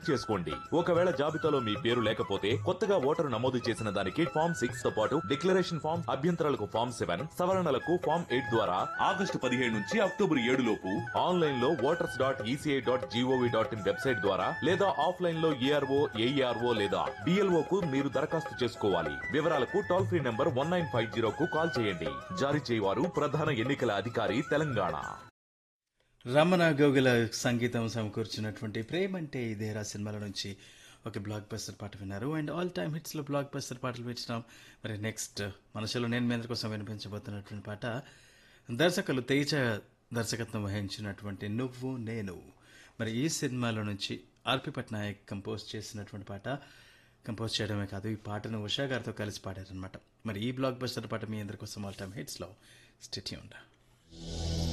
చేసుకోండి ఒకవేళ జాబితాలో మీ పేరు లేకపోతే కొత్తగా ఓటరు నమోదు చేసిన దానికి ఫామ్ సిక్స్ తో పాటు డిక్లరేషన్ ఫామ్ అభ్యంతరాలకు ఫామ్ సెవెన్ సవరణలకు ఫామ్ ఎయిట్ ద్వారా ఆగస్టు పదిహేడు నుంచి అక్టోబర్ ఏడు లోపు ఆన్లైన్ లో voters dot E C I dot G O V dot in website ద్వారా లేదా ఆఫ్లైన్ లో ఏఆర్ఓ ఏఈఆర్ఓ లేదా డిఎల్ఓ కు మీరు దరఖాస్తు చేసుకోవాలి వివరాలకు toll free number one nine five zero కు కాల్ చేయండి జారీ చేయవారు ప్రధాన ఎన్నికల అధికారి తెలంగాణ రమణ గోగుల సంగీతం సమకూర్చినటువంటి ప్రేమంటే ఇదేరా సినిమాల నుంచి ఒక బ్లాక్ బస్టర్ పాట విన్నారు అండ్ ఆల్ టైమ్ హిట్స్లో బ్లాక్ బస్టర్ పాటలు వింటున్నాం మరి నెక్స్ట్ మనసులో నేను మీ అందరి కోసం వినిపించబోతున్నటువంటి పాట దర్శకులు తేజ దర్శకత్వం వహించినటువంటి నువ్వు నేను మరి ఈ సినిమాలో నుంచి ఆర్పి పట్నాయక్ కంపోజ్ చేసినటువంటి పాట కంపోజ్ చేయడమే కాదు ఈ పాటను ఉషా గారితో కలిసి పాడారనమాట మరి ఈ బ్లాక్ బస్టర్ పాట మీ అందరి కోసం ఆల్ టైమ్ హిట్స్లో స్టెట్యూండా